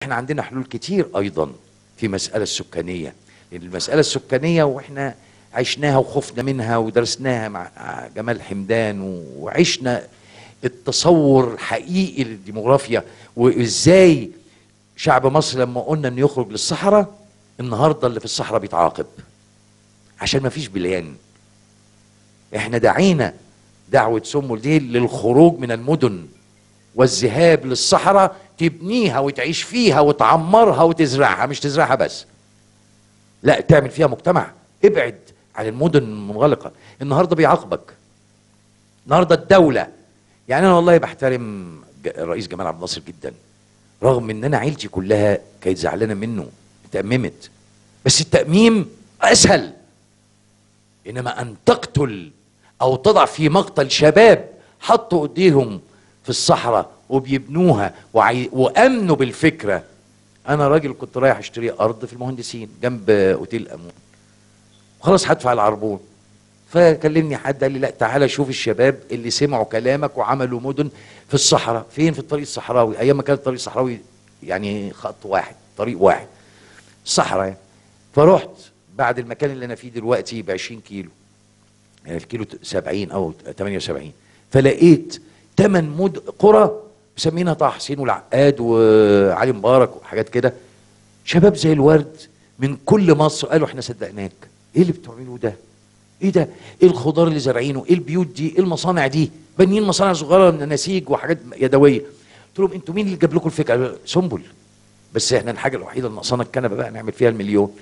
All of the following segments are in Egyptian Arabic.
احنا عندنا حلول كتير ايضا في مسألة السكانية لان المسألة السكانية واحنا عشناها وخفنا منها ودرسناها مع جمال حمدان وعشنا التصور الحقيقي للديموغرافيا وازاي شعب مصر لما قلنا انه يخرج للصحراء النهارده اللي في الصحراء بيتعاقب عشان ما فيش بليان احنا دعينا دعوة سمو دي للخروج من المدن والذهاب للصحراء تبنيها وتعيش فيها وتعمرها وتزرعها مش تزرعها بس لا تعمل فيها مجتمع ابعد عن المدن المنغلقة النهاردة بيعاقبك النهاردة الدولة يعني انا والله بحترم ج- الرئيس جمال عبد الناصر جدا رغم ان انا عيلتي كلها كانت زعلانة منه اتأممت بس التأميم اسهل انما ان تقتل او تضع في مقتل شباب حطوا ايديهم في الصحراء وبيبنوها وعي... وامنوا بالفكره انا راجل كنت رايح اشتري ارض في المهندسين جنب اوتيل امون خلاص هدفع العربون فكلمني حد قال لي لا تعالى شوف الشباب اللي سمعوا كلامك وعملوا مدن في الصحراء فين في الطريق الصحراوي ايام ما كان الطريق الصحراوي يعني خط واحد طريق واحد الصحراء يعني. فرحت بعد المكان اللي انا فيه دلوقتي ب 20 كيلو يعني في كيلو 70 او 78 فلقيت ثمان مد قرى مسمينها طه حسين والعقاد وعلي مبارك وحاجات كده شباب زي الورد من كل مصر قالوا احنا صدقناك ايه اللي بتعملوه ده ايه ده ايه الخضار اللي زارعينه ايه البيوت دي ايه المصانع دي بانيين مصانع صغيره من النسيج وحاجات يدويه قلت لهم انتوا مين اللي جاب لكم الفكره قالوا سنبل بس احنا الحاجه الوحيده اللي ناقصانا الكنبه بقى نعمل فيها المليون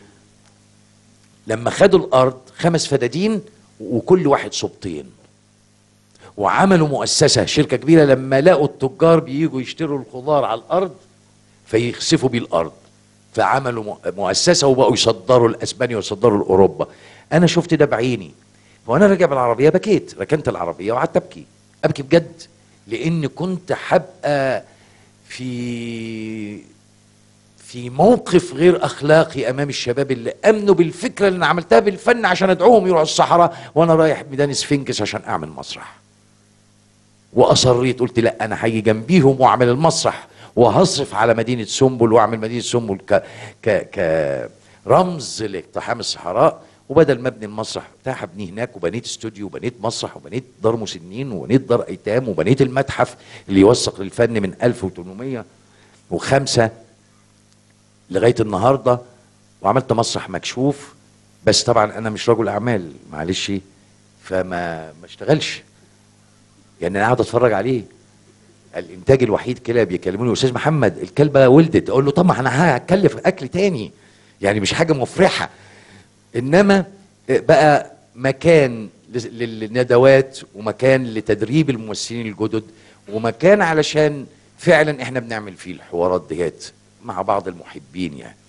لما خدوا الارض خمس فدادين وكل واحد صوبتين وعملوا مؤسسه شركه كبيره لما لقوا التجار بييجوا يشتروا الخضار على الارض فيخسفوا بيه الارض فعملوا مؤ- مؤسسه وبقوا يصدروا لاسبانيا ويصدروا لاوروبا انا شفت ده بعيني وانا راجع بالعربيه بكيت ركنت العربيه وقعدت ابكي ابكي بجد لان كنت هبقى في في موقف غير اخلاقي امام الشباب اللي امنوا بالفكره اللي انا عملتها بالفن عشان ادعوهم يروحوا الصحراء وانا رايح ميدان سفنكس عشان اعمل مسرح واصريت قلت لا انا هاجي جنبيهم واعمل المسرح وهصرف على مدينه سنبل واعمل مدينه سنبل ك ك كرمز لاقتحام الصحراء وبدل ما ابني المسرح بتاعي هبنيه هناك وبنيت استوديو وبنيت مسرح وبنيت دار مسنين وبنيت دار ايتام وبنيت المتحف اللي يوثق للفن من 1805 لغايه النهارده وعملت مسرح مكشوف بس طبعا انا مش رجل اعمال معلش فما ما اشتغلش يعني انا قاعد اتفرج عليه الانتاج الوحيد كده بيكلموني استاذ محمد الكلبه ولدت اقول له طب ما انا هكلف اكل تاني يعني مش حاجه مفرحه انما بقى مكان لل- للندوات ومكان لتدريب الممثلين الجدد ومكان علشان فعلا احنا بنعمل فيه الحوارات ديت مع بعض المحبين يعني